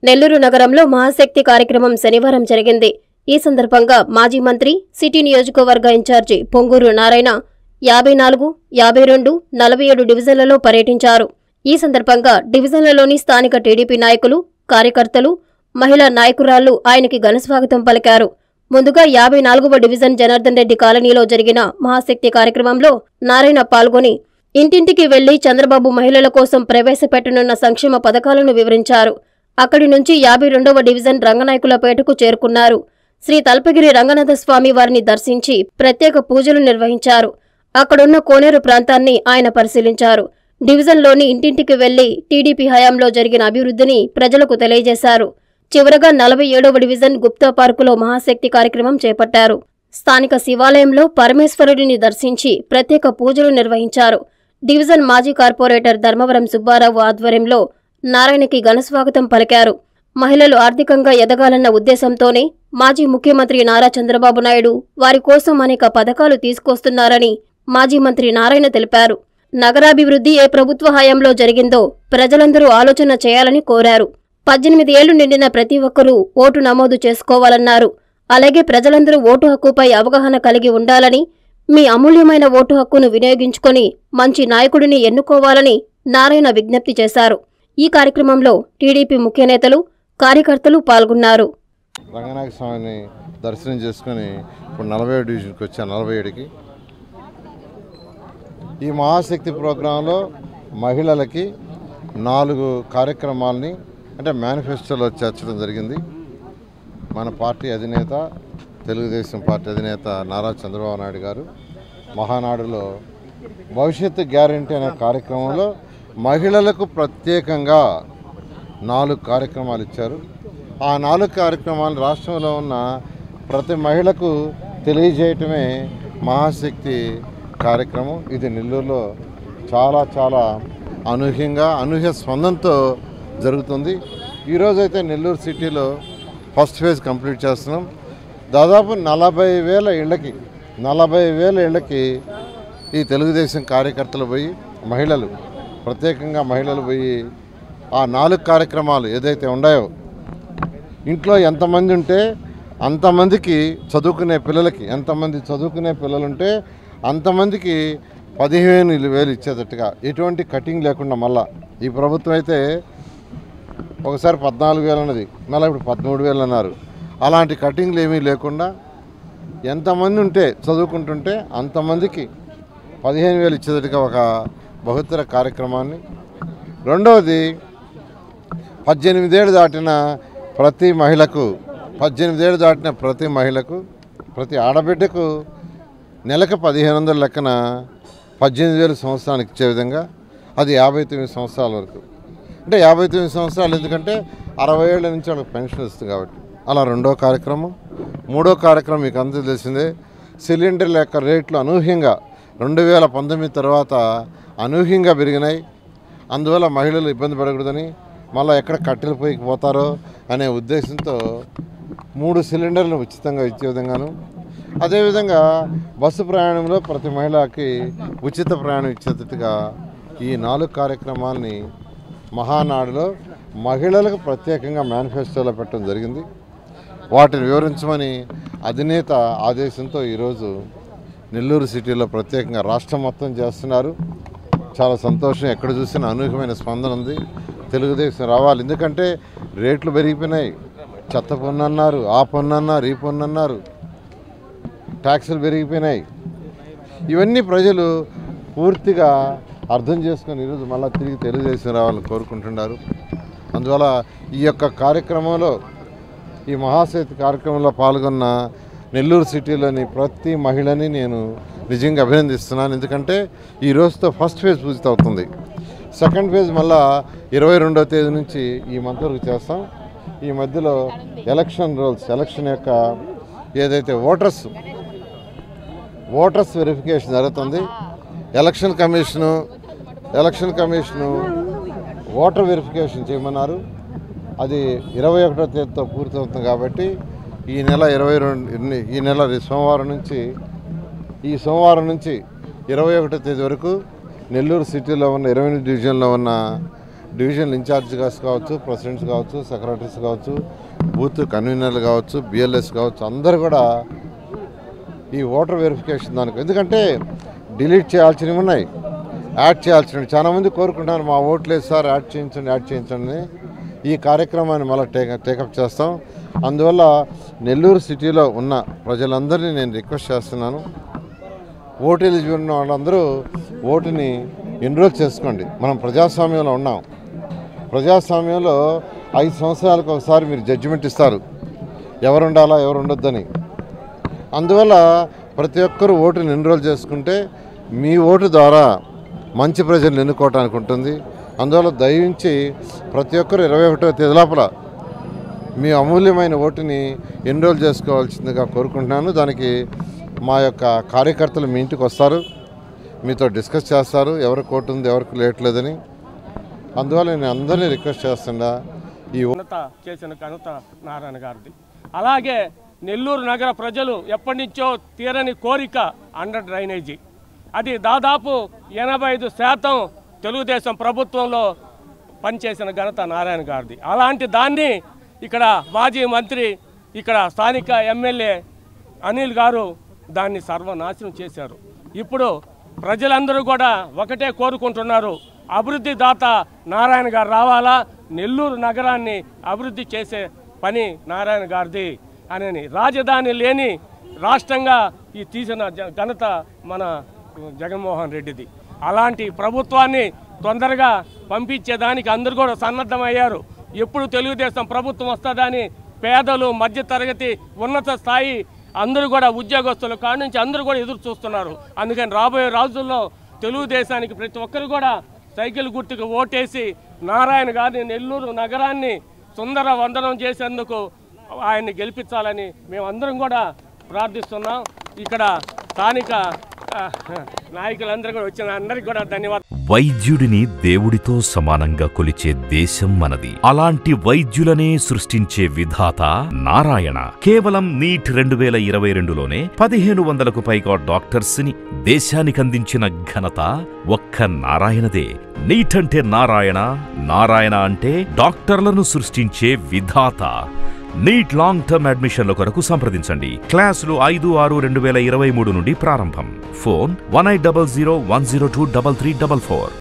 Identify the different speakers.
Speaker 1: నెల్లూరు నగరంలో మహాశక్తి కార్యక్రమం శనివారం జరిగింది ఈ సందర్భంగా మాజీ మంత్రి సిటీ నియోజకవర్గ ఇన్ఛార్జి పొంగూరు నారాయణ యాభై నాలుగు యాభై రెండు నలభై ఏడు డివిజన్లలో పర్యటించారు ఈ సందర్భంగా డివిజన్లలోని స్థానిక టీడీపీ నాయకులు కార్యకర్తలు మహిళా నాయకురాళ్లు ఆయనకి ఘనస్వాగతం పలికారు ముందుగా యాభై నాలుగవ డివిజన్ జనార్దన్ రెడ్డి కాలనీలో జరిగిన మహాశక్తి కార్యక్రమంలో నారాయణ పాల్గొని ఇంటింటికి వెళ్లి చంద్రబాబు మహిళల కోసం ప్రవేశపెట్టనున్న సంక్షేమ పథకాలను వివరించారు అక్కడి నుంచి యాభై రెండవ డివిజన్ రంగనాయకులపేటకు చేరుకున్నారు శ్రీ తల్పగిరి రంగనాథస్వామి వారిని దర్శించి ప్రత్యేక పూజలు నిర్వహించారు అక్కడున్న కోనేరు ప్రాంతాన్ని ఆయన పరిశీలించారు డివిజన్లోని ఇంటింటికి వెళ్లి టీడీపీ హయాంలో జరిగిన అభివృద్ధిని ప్రజలకు తెలియజేశారు చివరగా నలభై ఏడవ డివిజన్ గుప్తా పార్కులో మహాశక్తి కార్యక్రమం చేపట్టారు స్థానిక శివాలయంలో పరమేశ్వరుడిని దర్శించి ప్రత్యేక పూజలు నిర్వహించారు డివిజన్ మాజీ కార్పొరేటర్ ధర్మవరం సుబ్బారావు ఆధ్వర్యంలో నారాయణకి ఘనస్వాగతం పలికారు మహిళలు ఆర్థికంగా ఎదగాలన్న ఉద్దేశంతోనే మాజీ ముఖ్యమంత్రి నారా చంద్రబాబు నాయుడు వారి కోసం అనేక పథకాలు తీసుకొస్తున్నారని మాజీ మంత్రి నారాయణ తెలిపారు నగరాభివృద్ధి ఏ ప్రభుత్వ హయాంలో జరిగిందో ప్రజలందరూ ఆలోచన చేయాలని కోరారు పద్దెనిమిది ఏళ్లు నిండిన ప్రతి ఒక్కరూ ఓటు నమోదు చేసుకోవాలన్నారు అలాగే ప్రజలందరూ ఓటు హక్కుపై అవగాహన కలిగి ఉండాలని మీ అమూల్యమైన ఓటు హక్కును వినియోగించుకొని మంచి నాయకుడిని ఎన్నుకోవాలని నారాయణ విజ్ఞప్తి చేశారు ఈ కార్యక్రమంలో టీడీపీ ముఖ్య నేతలు కార్యకర్తలు పాల్గొన్నారు
Speaker 2: రంగనాయక స్వామిని దర్శనం చేసుకొని ఇప్పుడు నలభై ఏడు డివిజన్కి వచ్చాను నలభై ఏడుకి ఈ మహాశక్తి ప్రోగ్రాంలో మహిళలకి నాలుగు కార్యక్రమాలని అంటే మేనిఫెస్టోలో చేర్చడం జరిగింది మన పార్టీ అధినేత తెలుగుదేశం పార్టీ అధినేత నారా చంద్రబాబు నాయుడు గారు మహానాడులో భవిష్యత్తు గ్యారంటీ అనే కార్యక్రమంలో మహిళలకు ప్రత్యేకంగా నాలుగు కార్యక్రమాలు ఇచ్చారు ఆ నాలుగు కార్యక్రమాలు రాష్ట్రంలో ఉన్న ప్రతి మహిళకు తెలియజేయటమే మహాశక్తి కార్యక్రమం ఇది నెల్లూరులో చాలా చాలా అనూహ్యంగా అనూహ్య స్పందనతో జరుగుతుంది ఈరోజైతే నెల్లూరు సిటీలో ఫస్ట్ ఫేజ్ కంప్లీట్ చేస్తున్నాం దాదాపు నలభై వేల ఇళ్ళకి నలభై వేల ఇళ్ళకి ఈ తెలుగుదేశం కార్యకర్తలు పోయి మహిళలు ప్రత్యేకంగా మహిళలు పోయి ఆ నాలుగు కార్యక్రమాలు ఏదైతే ఉన్నాయో ఇంట్లో ఎంతమంది ఉంటే అంతమందికి చదువుకునే పిల్లలకి ఎంతమంది చదువుకునే పిల్లలుంటే అంతమందికి పదిహేను వేలు ఇచ్చేటట్టుగా ఎటువంటి కటింగ్ లేకుండా మళ్ళా ఈ ప్రభుత్వం అయితే ఒకసారి పద్నాలుగు వేలు అన్నది మళ్ళీ ఇప్పుడు పదమూడు వేలు అన్నారు అలాంటి కటింగ్లు ఏమీ లేకుండా ఎంతమంది ఉంటే చదువుకుంటుంటే అంతమందికి పదిహేను వేలు ఇచ్చేటట్టుగా ఒక బహుత్తర కార్యక్రమాన్ని రెండవది పద్దెనిమిదేళ్ళు దాటిన ప్రతి మహిళకు పద్దెనిమిదేళ్ళు దాటిన ప్రతి మహిళకు ప్రతి ఆడబిడ్డకు నెలకు పదిహేను వందల లెక్కన పద్దెనిమిది వేలు సంవత్సరానికి ఇచ్చే విధంగా అది యాభై తొమ్మిది సంవత్సరాల వరకు అంటే యాభై తొమ్మిది సంవత్సరాలు ఎందుకంటే అరవై ఏళ్ళ నుంచి వాళ్ళకి పెన్షన్ వస్తుంది కాబట్టి అలా రెండో కార్యక్రమం మూడో కార్యక్రమం మీకు అందరూ తెలిసిందే సిలిండర్ల యొక్క రేట్లు అనూహ్యంగా రెండు వేల పంతొమ్మిది తర్వాత అనూహ్యంగా పెరిగినాయి అందువల్ల మహిళలు ఇబ్బంది పడకూడదని మళ్ళీ ఎక్కడ కట్టెలు పొయ్యికి పోతారో అనే ఉద్దేశంతో మూడు సిలిండర్లు ఉచితంగా ఇచ్చే విధంగాను అదేవిధంగా బస్సు ప్రయాణంలో ప్రతి మహిళకి ఉచిత ప్రయాణం ఇచ్చేటట్టుగా ఈ నాలుగు కార్యక్రమాలని మహానాడులో మహిళలకు ప్రత్యేకంగా మేనిఫెస్టోలో పెట్టడం జరిగింది వాటిని వివరించమని అధినేత ఆదేశంతో ఈరోజు నెల్లూరు సిటీలో ప్రత్యేకంగా రాష్ట్రం మొత్తం చేస్తున్నారు చాలా సంతోషం ఎక్కడ చూసినా అనూహ్యమైన స్పందన ఉంది తెలుగుదేశం రావాలి ఎందుకంటే రేట్లు పెరిగిపోయినాయి చెత్త పన్ను అన్నారు ఆ పన్ను అన్నారు ఈ పన్ను అన్నారు ట్యాక్సులు పెరిగిపోయినాయి ఇవన్నీ ప్రజలు పూర్తిగా అర్థం చేసుకొని ఈరోజు మళ్ళీ తిరిగి తెలుగుదేశం రావాలని కోరుకుంటున్నారు అందువల్ల ఈ యొక్క కార్యక్రమంలో ఈ మహాశక్తి కార్యక్రమంలో పాల్గొన్న నెల్లూరు సిటీలోని ప్రతి మహిళని నేను నిజంగా అభినందిస్తున్నాను ఎందుకంటే ఈ రోజుతో ఫస్ట్ ఫేజ్ పూర్తవుతుంది సెకండ్ ఫేజ్ మళ్ళా ఇరవై రెండో తేదీ నుంచి ఈ మంత్ వరకు చేస్తాం ఈ మధ్యలో ఎలక్షన్ రూల్స్ ఎలక్షన్ యొక్క ఏదైతే ఓటర్స్ ఓటర్స్ వెరిఫికేషన్ జరుగుతుంది election commission election commission voter verification చేయమన్నారు అది ఇరవై ఒకటో తేదీతో పూర్తవుతుంది కాబట్టి ఈ నెల ఇరవై రెండు ఈ నెల సోమవారం నుంచి ఈ సోమవారం నుంచి ఇరవై ఒకటో తేదీ వరకు నెల్లూరు సిటీలో ఉన్న ఇరవై ఎనిమిది డివిజన్లో ఉన్న డివిజన్ ఇన్ఛార్జ్ కావచ్చు ప్రెసిడెంట్స్ కావచ్చు సెక్రటరీస్ కావచ్చు బూత్ కన్వీనర్లు కావచ్చు బిఎల్ఎస్ కావచ్చు అందరు కూడా ఈ ఓటర్ వెరిఫికేషన్ దానికి ఎందుకంటే డిలీట్ చేయాల్సినవి ఉన్నాయి యాడ్ చేయాల్సినవి చాలామంది కోరుకుంటున్నారు మా ఓట్లు లేదు సార్ యాడ్ చేయించండి యాడ్ చేయించండి ఈ కార్యక్రమాన్ని మళ్ళీ టేక టేకప్ చేస్తాం అందువల్ల నెల్లూరు సిటీలో ఉన్న ప్రజలందరినీ నేను రిక్వెస్ట్ చేస్తున్నాను ఓటు ఎలిజిబుల్ ఉన్న వాళ్ళందరూ ఓటుని ఎన్రోల్ చేసుకోండి మనం ప్రజాస్వామ్యంలో ఉన్నాం ప్రజాస్వామ్యంలో ఐదు సంవత్సరాలకు ఒకసారి మీరు జడ్జిమెంట్ ఇస్తారు ఎవరు ఉండాలా ఎవరు ఉండొద్దని అందువల్ల ప్రతి ఒక్కరూ ఓటుని ఎన్రోల్ చేసుకుంటే మీ ఓటు ద్వారా మంచి ప్రజలను ఎన్నుకోవటానికి ఉంటుంది అందువల్ల దయించి ప్రతి ఒక్కరు ఇరవై ఒకటో తేదీ లోపల మీ అమూల్యమైన ఓటుని ఎన్రోల్ చేసుకోవాల్సిందిగా కోరుకుంటున్నాను దానికి మా యొక్క కార్యకర్తలు మీ ఇంటికి వస్తారు మీతో డిస్కస్ చేస్తారు ఎవరికి ఓటు ఉంది ఎవరికి లేట్లేదని అందువల్ల నేను అందరినీ రిక్వెస్ట్ చేస్తున్నా ఈ ఓ-
Speaker 3: ఘనత చేసిన ఘనత నారాయణ గారిది అలాగే నెల్లూరు నగర ప్రజలు ఎప్పటి నుంచో తీరని కోరిక అండర్ డ్రైనేజీ అది దాదాపు ఎనభై ఐదు శాతం తెలుగుదేశం ప్రభుత్వంలో పనిచేసిన ఘనత నారాయణ గారిది అలాంటి దాన్ని ఇక్కడ మాజీ మంత్రి ఇక్కడ స్థానిక ఎమ్మెల్యే అనిల్ గారు దాన్ని సర్వనాశనం చేశారు ఇప్పుడు ప్రజలందరూ కూడా ఒకటే కోరుకుంటున్నారు అభివృద్ధి దాత నారాయణ గారు రావాలా నెల్లూరు నగరాన్ని అభివృద్ధి చేసే పని నారాయణ గారిది అని రాజధాని లేని రాష్ట్రంగా ఈ తీసిన జ- ఘనత మన జగన్మోహన్ రెడ్డిది అలాంటి ప్రభుత్వాన్ని తొందరగా పంపించేదానికి అందరూ కూడా సన్నద్ధమయ్యారు ఎప్పుడు తెలుగుదేశం ప్రభుత్వం వస్తుందని పేదలు మధ్యతరగతి ఉన్నత స్థాయి అందరూ కూడా ఉద్యోగస్తులు కాడి నుంచి అందరూ కూడా ఎదురు చూస్తున్నారు అందుకని రాబోయే రోజుల్లో తెలుగుదేశానికి ప్రతి ఒక్కరు కూడా సైకిల్ గుర్తుకు ఓటేసి నారాయణ గారిని నెల్లూరు నగరాన్ని సుందర వందనం చేసేందుకు ఆయన్ని గెలిపించాలని మేమందరం కూడా ప్రార్థిస్తున్నాం ఇక్కడ స్థానిక ఆ, నాయకులందరూ కూడా వచ్చిన అందరికీ కూడా ధన్యవాదాలు
Speaker 4: వైద్యుడిని దేవుడితో సమానంగా కొలిచే దేశం మనది అలాంటి వైద్యులనే సృష్టించే విధాత నారాయణ కేవలం నీట్ రెండు వేల ఇరవై రెండులోనే పదిహేను వందలకు పైగా డాక్టర్స్ ని దేశానికి అందించిన ఘనత ఒక్క నారాయణదే నీట్ అంటే నారాయణ నారాయణ అంటే డాక్టర్లను సృష్టించే విధాత నీట్ లాంగ్ టర్మ్ అడ్మిషన్ల కొరకు సంప్రదించండి క్లాసులు ఐదు ఆరు రెండు వేల ఇరవై మూడు నుండి ప్రారంభం phone one eight double zero one zero two double three double four